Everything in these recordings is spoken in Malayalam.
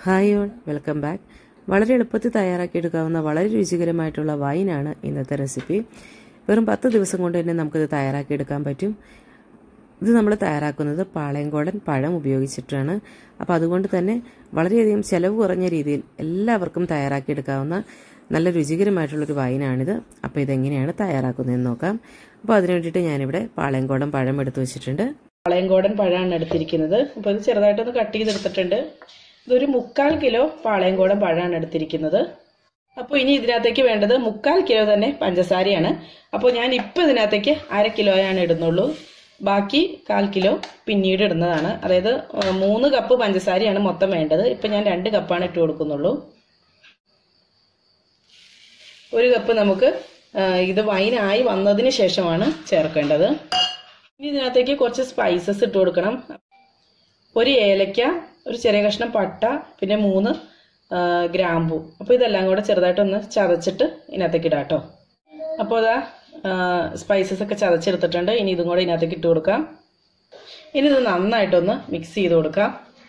ഹായ് ഓൾ വെൽക്കം ബാക്ക് വളരെ എളുപ്പത്തിൽ തയ്യാറാക്കിയെടുക്കാവുന്ന വളരെ രുചികരമായിട്ടുള്ള വൈനാണ് ഇന്നത്തെ റെസിപ്പി വെറും പത്ത് ദിവസം കൊണ്ട് തന്നെ നമുക്കിത് തയ്യാറാക്കിയെടുക്കാൻ പറ്റും ഇത് നമ്മൾ തയ്യാറാക്കുന്നത് പാളയംകോടൻ പഴം ഉപയോഗിച്ചിട്ടാണ് അപ്പോൾ അതുകൊണ്ട് തന്നെ വളരെയധികം ചിലവ് കുറഞ്ഞ രീതിയിൽ എല്ലാവർക്കും തയ്യാറാക്കിയെടുക്കാവുന്ന നല്ല രുചികരമായിട്ടുള്ളൊരു വൈനാണിത് അപ്പോൾ ഇതെങ്ങനെയാണ് തയ്യാറാക്കുന്നതെന്ന് നോക്കാം അപ്പോൾ അതിന് വേണ്ടിയിട്ട് ഞാനിവിടെ പാളയംകോടൻ പഴം എടുത്തു വെച്ചിട്ടുണ്ട് പാളയംകോടൻ പഴമാണ് എടുത്തിരിക്കുന്നത് അപ്പോൾ ഇത് ചെറുതായിട്ടൊന്ന് കട്ട് ചെയ്തെടുത്തിട്ടുണ്ട് ഇതൊരു മുക്കാൽ കിലോ പാളയംകോടൻ പഴമാണ് എടുത്തിരിക്കുന്നത് അപ്പോൾ ഇനി ഇതിനകത്തേക്ക് വേണ്ടത് മുക്കാൽ കിലോ തന്നെ പഞ്ചസാരയാണ് അപ്പോൾ ഞാൻ ഇപ്പോൾ ഇതിനകത്തേക്ക് അര കിലോയാണ് ഇടുന്നുള്ളൂ ബാക്കി കാൽ കിലോ പിന്നീട് ഇടുന്നതാണ് അതായത് മൂന്ന് കപ്പ് പഞ്ചസാരയാണ് മൊത്തം വേണ്ടത് ഇപ്പം ഞാൻ രണ്ട് കപ്പാണ് ഇട്ട് കൊടുക്കുന്നുള്ളൂ ഒരു കപ്പ് നമുക്ക് ഇത് വൈനായി വന്നതിന് ശേഷമാണ് ചേർക്കേണ്ടത് ഇനി ഇതിനകത്തേക്ക് കുറച്ച് സ്പൈസസ് ഇട്ട് കൊടുക്കണം ഒരു ഏലക്ക ഒരു ചെറിയ കഷ്ണം പട്ട പിന്നെ മൂന്ന് ഗ്രാമ്പു അപ്പോൾ ഇതെല്ലാം കൂടെ ചെറുതായിട്ടൊന്ന് ചതച്ചിട്ട് ഇതിനകത്തേക്ക് ഇടാം കേട്ടോ അപ്പോൾ അതാ സ്പൈസസ് ഒക്കെ ചതച്ചെടുത്തിട്ടുണ്ട് ഇനി ഇതും കൂടെ ഇതിനകത്തേക്ക് ഇട്ട് കൊടുക്കാം ഇനി ഇത് നന്നായിട്ടൊന്ന് മിക്സ് ചെയ്ത് കൊടുക്കാം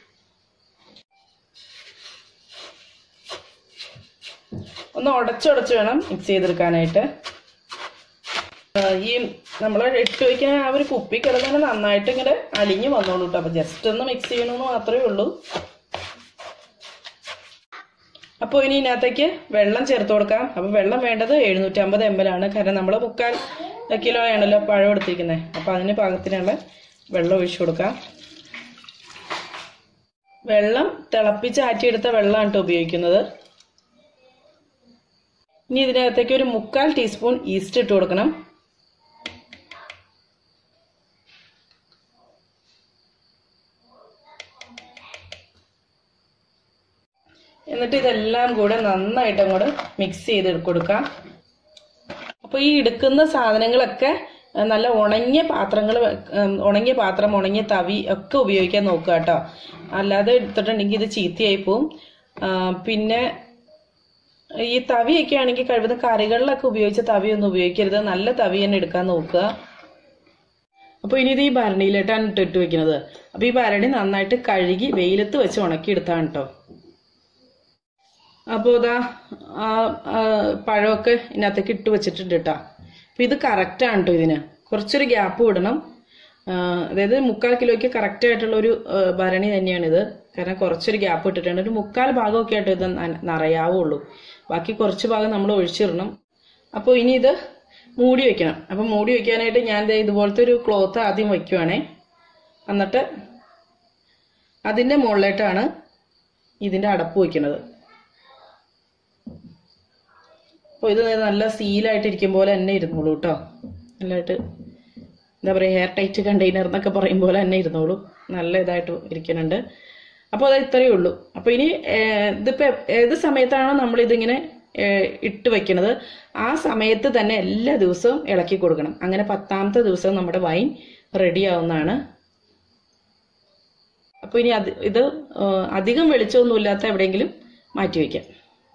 ഒന്ന് ഉടച്ചുടച്ച് വേണം മിക്സ് ചെയ്തെടുക്കാനായിട്ട് ഈ നമ്മൾ ഇട്ട് വയ്ക്കുന്ന ആ ഒരു കുപ്പി കിടന്നതിന് നന്നായിട്ട് ഇങ്ങനെ അലിഞ്ഞു വന്നോളൂ കേട്ടോ അപ്പൊ ജസ്റ്റ് ഒന്ന് മിക്സ് ചെയ്യണമെന്ന് മാത്രമേ ഉള്ളൂ അപ്പോൾ ഇനി ഇതിനകത്തേക്ക് വെള്ളം ചേർത്ത് കൊടുക്കാം അപ്പോൾ വെള്ളം വേണ്ടത് എഴുന്നൂറ്റമ്പത് എം എൽ ആണ് കാരണം നമ്മൾ മുക്കാൽ കിലോ ആണല്ലോ പഴം എടുത്തിരിക്കുന്നത് അപ്പോൾ അതിന് പാകത്തിനുള്ള വെള്ളം ഒഴിച്ചു കൊടുക്കാം വെള്ളം തിളപ്പിച്ച് ആറ്റിയെടുത്ത വെള്ളമാണ് കേട്ടോ ഉപയോഗിക്കുന്നത് ഇനി ഇതിനകത്തേക്ക് ഒരു മുക്കാൽ ടീസ്പൂൺ ഈസ്റ്റ് ഇട്ട് കൊടുക്കണം എന്നിട്ട് ഇതെല്ലാം കൂടെ നന്നായിട്ട് അങ്ങോട്ട് മിക്സ് ചെയ്ത് കൊടുക്കാം അപ്പോൾ ഈ എടുക്കുന്ന സാധനങ്ങളൊക്കെ നല്ല ഉണങ്ങിയ പാത്രങ്ങൾ ഉണങ്ങിയ പാത്രം ഉണങ്ങിയ തവി ഒക്കെ ഉപയോഗിക്കാൻ നോക്കുക കേട്ടോ അല്ലാതെ എടുത്തിട്ടുണ്ടെങ്കിൽ ഇത് ചീത്തയായി പോവും പിന്നെ ഈ തവിയൊക്കെ ആണെങ്കിൽ കഴിവതും കറികളിലൊക്കെ ഉപയോഗിച്ച തവി ഒന്നും ഉപയോഗിക്കരുത് നല്ല തവി തന്നെ എടുക്കാൻ നോക്കുക അപ്പോൾ ഇനി ഇത് ഈ ഭരണിയിലിട്ടാണ് ഇട്ടിട്ട് വെക്കുന്നത് അപ്പോൾ ഈ ഭരണി നന്നായിട്ട് കഴുകി വെയിലത്ത് വെച്ച് ഉണക്കി എടുത്താണ് കേട്ടോ അപ്പോൾ ഇതാ പഴമൊക്കെ ഇതിനകത്തേക്ക് ഇട്ട് വെച്ചിട്ടുണ്ട് കേട്ടോ അപ്പോൾ ഇത് കറക്റ്റാണ് കേട്ടോ ഇതിന് കുറച്ചൊരു ഗ്യാപ്പ് വിടണം അതായത് മുക്കാൽ കിലോയ്ക്ക് കറക്റ്റ് ആയിട്ടുള്ള ഒരു ഭരണി തന്നെയാണിത് കാരണം കുറച്ചൊരു ഗ്യാപ്പ് ഇട്ടിട്ടുണ്ട് ഒരു മുക്കാൽ ഭാഗമൊക്കെ ആയിട്ട് ഇത് നിറയാവുള്ളൂ ബാക്കി കുറച്ച് ഭാഗം നമ്മൾ ഒഴിച്ചിടണം അപ്പോൾ ഇനി ഇത് മൂടി വെക്കണം അപ്പം മൂടി വെക്കാനായിട്ട് ഞാൻ ഇതുപോലത്തെ ഒരു ക്ലോത്ത് ആദ്യം വയ്ക്കുവാണേ എന്നിട്ട് അതിൻ്റെ മുകളിലായിട്ടാണ് ഇതിൻ്റെ അടപ്പ് വയ്ക്കുന്നത് അപ്പോൾ ഇത് നല്ല സീലായിട്ട് ഇരിക്കും പോലെ തന്നെ ഇരുന്നോളൂ കേട്ടോ നല്ലതായിട്ട് എന്താ പറയുക എയർ ടൈറ്റ് കണ്ടെയ്നർ എന്നൊക്കെ പറയും പോലെ തന്നെ ഇരുന്നോളൂ നല്ല ഇതായിട്ട് ഇരിക്കുന്നുണ്ട് അപ്പോൾ അത് ഇത്രയേ ഉള്ളൂ അപ്പോൾ ഇനി ഇതിപ്പോൾ ഏത് സമയത്താണോ നമ്മളിതിങ്ങനെ ഇട്ട് വെക്കുന്നത് ആ സമയത്ത് തന്നെ എല്ലാ ദിവസവും ഇളക്കി കൊടുക്കണം അങ്ങനെ പത്താമത്തെ ദിവസം നമ്മുടെ വൈൻ റെഡി ആവുന്നതാണ് അപ്പോൾ ഇനി അത് ഇത് അധികം വെളിച്ചമൊന്നുമില്ലാത്ത എവിടെയെങ്കിലും മാറ്റി വയ്ക്കാം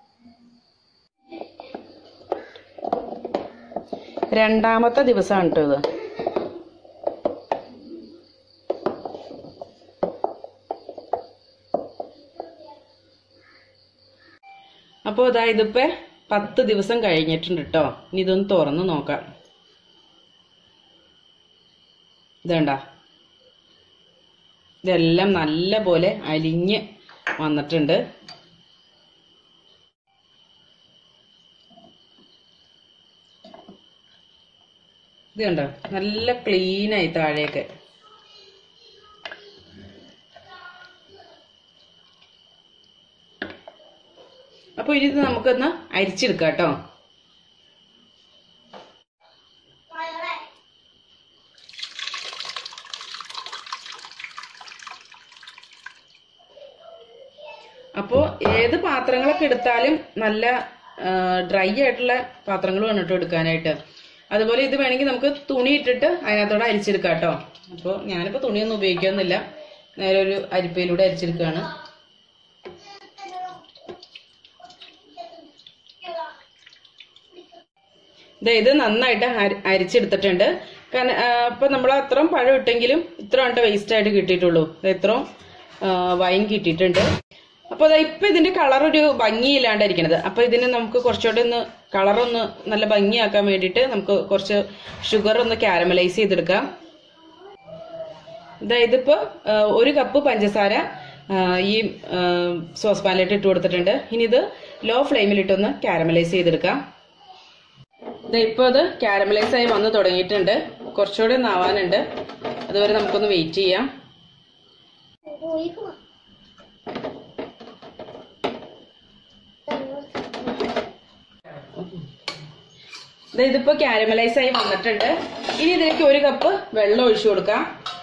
രണ്ടാമത്തെ ദിവസമാണ് കേട്ടോ ഇത് അപ്പോൾ ഇതാ ഇതിപ്പോ പത്ത് ദിവസം കഴിഞ്ഞിട്ടുണ്ട് കേട്ടോ ഇനി ഇതൊന്ന് തുറന്ന് നോക്കാം ഇതണ്ട ഇതെല്ലാം നല്ല പോലെ അലിഞ്ഞ് വന്നിട്ടുണ്ട് ഇത് കണ്ടോ നല്ല ക്ലീനായി താഴെയൊക്കെ അപ്പോൾ ഇനി ഇത് നമുക്കൊന്ന് അരിച്ചെടുക്കാം കേട്ടോ അപ്പോൾ ഏത് പാത്രങ്ങളൊക്കെ എടുത്താലും നല്ല ഡ്രൈ ആയിട്ടുള്ള പാത്രങ്ങൾ വേണം കേട്ടോ എടുക്കാനായിട്ട് അതുപോലെ ഇത് വേണമെങ്കിൽ നമുക്ക് തുണി ഇട്ടിട്ട് അതിനകത്തോടെ അരിച്ചെടുക്കാം കേട്ടോ അപ്പോൾ ഞാനിപ്പോൾ തുണിയൊന്നും ഉപയോഗിക്കുന്നില്ല നേരെ ഒരു അരിപ്പയിലൂടെ അരിച്ചെടുക്കുകയാണ് ഇത് നന്നായിട്ട് അരിച്ചെടുത്തിട്ടുണ്ട് കാരണം ഇപ്പൊ നമ്മൾ അത്രയും പഴം ഇട്ടെങ്കിലും ഇത്ര വേണ്ട വേസ്റ്റ് ആയിട്ട് കിട്ടിയിട്ടുള്ളൂ ഇത്രയും വൈൻ കിട്ടിയിട്ടുണ്ട് അപ്പോൾ ദാ ഇപ്പൊ ഇതിന്റെ കളർ ഒരു ഭംഗിയില്ലാണ്ടിരിക്കണത് അപ്പൊ ഇതിന് നമുക്ക് കുറച്ചുകൂടെ ഒന്ന് കളർ ഒന്ന് നല്ല ഭംഗിയാക്കാൻ വേണ്ടിയിട്ട് നമുക്ക് കുറച്ച് ഷുഗർ ഒന്ന് കാരമലൈസ് ചെയ്തെടുക്കാം ഇതാ ഇതിപ്പോ ആ, ഒരു കപ്പ് പഞ്ചസാര ആ, ഈ സോസ് പാനിലിട്ട് ഇട്ട് കൊടുത്തിട്ടുണ്ട് ഇനി ഇത് ലോ ഫ്ലെയിമിലിട്ടൊന്ന് കാരമലൈസ് ചെയ്തെടുക്കാം ഇതാ ഇപ്പൊ അത് കാരമലൈസ് ആയി വന്ന് തുടങ്ങിയിട്ടുണ്ട് കുറച്ചുകൂടെ ഒന്ന് ആവാനുണ്ട് അതുവരെ നമുക്കൊന്ന് വെയിറ്റ് ചെയ്യാം ദാ ഇതിപ്പോ കാരമലൈസ് ആയി വന്നിട്ടുണ്ട് ഇനി ഇതിലേക്ക് ഒരു കപ്പ് വെള്ളം ഒഴിച്ചു കൊടുക്കാം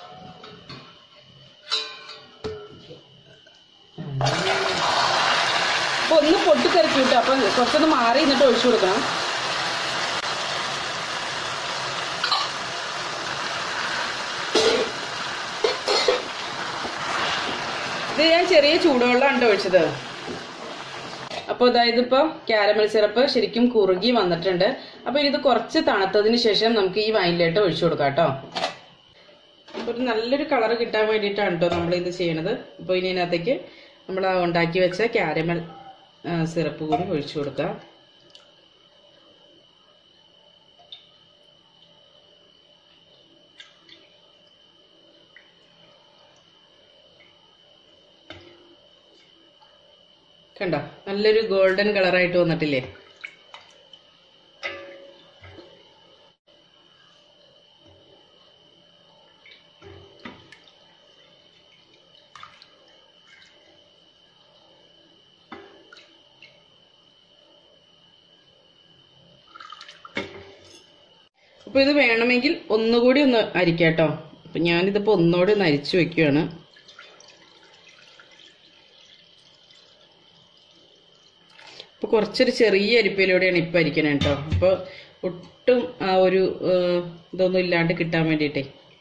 അപ്പൊ ഒന്ന് പൊട്ടിത്തെറിച്ചു കിട്ടും അപ്പൊ കുറച്ചൊന്ന് മാറി നിന്നിട്ട് ഒഴിച്ചു കൊടുക്കണം ഇത് ഞാൻ ചെറിയ ചൂടുവെള്ളമാണ് ട്ടോ ഒഴിച്ചത് അപ്പോൾ അതായത് ഇപ്പോൾ കാരമൽ സിറപ്പ് ശരിക്കും കുറുകി വന്നിട്ടുണ്ട് അപ്പോൾ ഇത് കുറച്ച് തണുത്തതിന് ശേഷം നമുക്ക് ഈ വൈനിലോട്ട് ഒഴിച്ചു കൊടുക്കാം കേട്ടോ ഒരു നല്ലൊരു കളർ കിട്ടാൻ വേണ്ടിയിട്ടാണ് കേട്ടോ നമ്മൾ ഇത് ചെയ്യണത് അപ്പോൾ ഇനി ഇതിനകത്തേക്ക് നമ്മൾ ആ ഉണ്ടാക്കി വെച്ച കാരമൽ സിറപ്പ് കൂടി ഒഴിച്ചു കൊടുക്കാം കണ്ടോ നല്ലൊരു ഗോൾഡൻ കളറായിട്ട് വന്നിട്ടില്ലേ അപ്പൊ ഇത് വേണമെങ്കിൽ ഒന്നുകൂടി ഒന്ന് അരിക്കാട്ടോ അപ്പൊ ഞാനിതിപ്പോ ഒന്നുകൂടി ഒന്ന് അരിച്ചു വെക്കുകയാണ് അപ്പോൾ കുറച്ചൊരു ചെറിയ അരിപ്പയിലൂടെയാണ് ഇപ്പം അരിക്കണേ കേട്ടോ അപ്പോൾ ഒട്ടും ആ ഒരു ഏഹ്, ഇതൊന്നും ഇല്ലാണ്ട് കിട്ടാൻ വേണ്ടിയിട്ടേ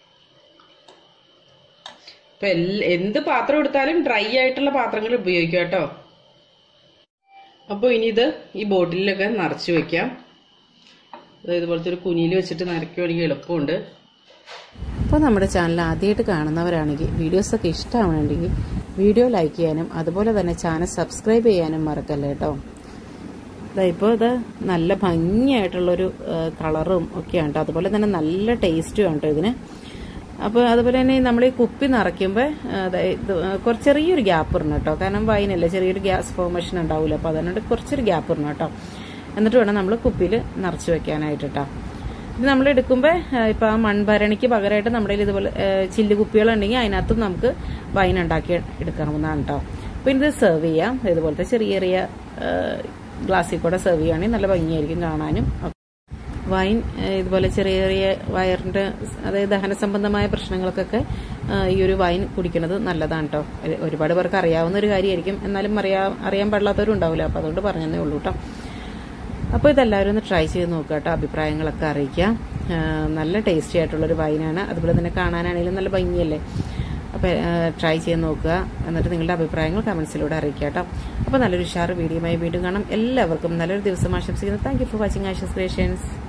ഇപ്പം എല്ലാ എന്ത് പാത്രം എടുത്താലും ഡ്രൈ ആയിട്ടുള്ള പാത്രങ്ങൾ ഉപയോഗിക്കുക കേട്ടോ അപ്പോൾ ഇനി ഇത് ഈ ബോട്ടിലൊക്കെ നിറച്ച് വെക്കാം അതായത് ഇതുപോലത്തെ ഒരു കുനിയിൽ വെച്ചിട്ട് നിറയ്ക്കുവാണെങ്കിൽ എളുപ്പമുണ്ട് അപ്പോൾ നമ്മുടെ ചാനൽ ആദ്യമായിട്ട് കാണുന്നവരാണെങ്കിൽ വീഡിയോസൊക്കെ ഇഷ്ടമാണെങ്കിൽ വീഡിയോ ലൈക്ക് ചെയ്യാനും അതുപോലെ തന്നെ ചാനൽ സബ്സ്ക്രൈബ് ചെയ്യാനും മറക്കല്ലേ കേട്ടോ ഇതാ ഇപ്പോൾ ഇത് നല്ല ഭംഗിയായിട്ടുള്ളൊരു ആ, കളറും ഒക്കെയാണ് കേട്ടോ അതുപോലെ തന്നെ നല്ല ടേസ്റ്റും ആണ് കേട്ടോ ഇതിന് അപ്പോൾ അതുപോലെ തന്നെ നമ്മൾ ഈ കുപ്പി നിറയ്ക്കുമ്പോൾ ഇത് കുറച്ച് ചെറിയൊരു ഗ്യാപ്പ് ഇടണം കേട്ടോ കാരണം വൈനല്ലേ ചെറിയൊരു ഗ്യാസ് ഫോർമേഷൻ ഉണ്ടാവില്ല അപ്പോൾ അതുകൊണ്ട് കുറച്ചൊരു ഗ്യാപ്പ് ഇടണം കേട്ടോ എന്നിട്ട് വേണം നമ്മൾ കുപ്പിയിൽ നിറച്ച് വെക്കാനായിട്ട് കേട്ടോ ഇത് നമ്മൾ എടുക്കുമ്പോൾ ഇപ്പോൾ ആ മൺഭരണിക്ക് പകരമായിട്ട് നമ്മുടെ കയ്യിൽ ഇതുപോലെ ആ, ചില്ല് കുപ്പികളുണ്ടെങ്കിൽ അതിനകത്തും നമുക്ക് വൈൻ ഉണ്ടാക്കി എടുക്കാവുന്നതാണ് കേട്ടോ അപ്പോൾ ഇത് സെർവ് ചെയ്യാം ഇതുപോലത്തെ ചെറിയ ചെറിയ ആ, ഗ്ലാസ്സിൽ കൂടെ സെർവ് ചെയ്യുകയാണെങ്കിൽ നല്ല ഭംഗിയായിരിക്കും കാണാനും വൈൻ ആ, ഇതുപോലെ ചെറിയ ചെറിയ വയറിൻ്റെ അതായത് ദഹന സംബന്ധമായ പ്രശ്നങ്ങൾക്കൊക്കെ ആ, ഈ ഒരു വൈൻ കുടിക്കുന്നത് നല്ലതാണ് കേട്ടോ ഒരുപാട് പേർക്ക് അറിയാവുന്ന ഒരു കാര്യമായിരിക്കും എന്നാലും അറിയാ അറിയാൻ പാടില്ലാത്തവരും ഉണ്ടാവില്ല അപ്പോൾ അതുകൊണ്ട് പറഞ്ഞതേ ഉള്ളൂ കേട്ടോ അപ്പോൾ ഇതെല്ലാവരും ഒന്ന് ട്രൈ ചെയ്ത് നോക്കുക കേട്ടോ അഭിപ്രായങ്ങളൊക്കെ അറിയിക്കാം ആ, നല്ല ടേസ്റ്റി ആയിട്ടുള്ളൊരു വൈനാണ് അതുപോലെ തന്നെ കാണാനാണെങ്കിലും നല്ല ഭംഗിയല്ലേ അപ്പോൾ ട്രൈ ചെയ്ത് നോക്കുക എന്നിട്ട് നിങ്ങളുടെ അഭിപ്രായങ്ങൾ കമൻസിലൂടെ അറിയിക്കുക കേട്ടോ അപ്പോൾ നല്ലൊരു ഉഷാർ വീഡിയോയുമായി വീണ്ടും കാണാം എല്ലാവർക്കും നല്ലൊരു ദിവസം ആശംസിക്കുന്നു thank you for watching Ashes creations